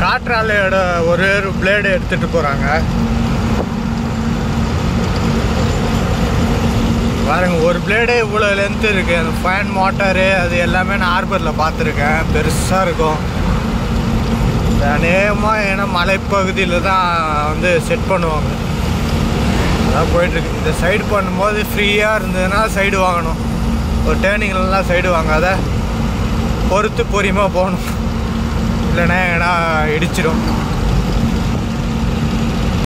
காற்றாலையோட ஒரு ஒரு பிளேடு எடுத்துகிட்டு போகிறாங்க பாருங்க ஒரு பிளேடே இவ்வளோ லென்த் இருக்குது அந்த ஃபேன் மோட்டாரு அது எல்லாமே நான் ஹார்பரில் பார்த்துருக்கேன் பெருசாக இருக்கும் அநேகமாக ஏன்னா மலைப்பகுதியில் தான் வந்து செட் பண்ணுவாங்க அதான் போயிட்டுருக்கு இந்த சைடு பண்ணும்போது ஃப்ரீயாக இருந்ததுன்னா சைடு வாங்கணும் ஒரு டேர்னிங்லலாம் சைடு வாங்காத பொறுத்து பொறியமாக போகணும் இல்லைன்னா ஏன்னா இடிச்சிடும்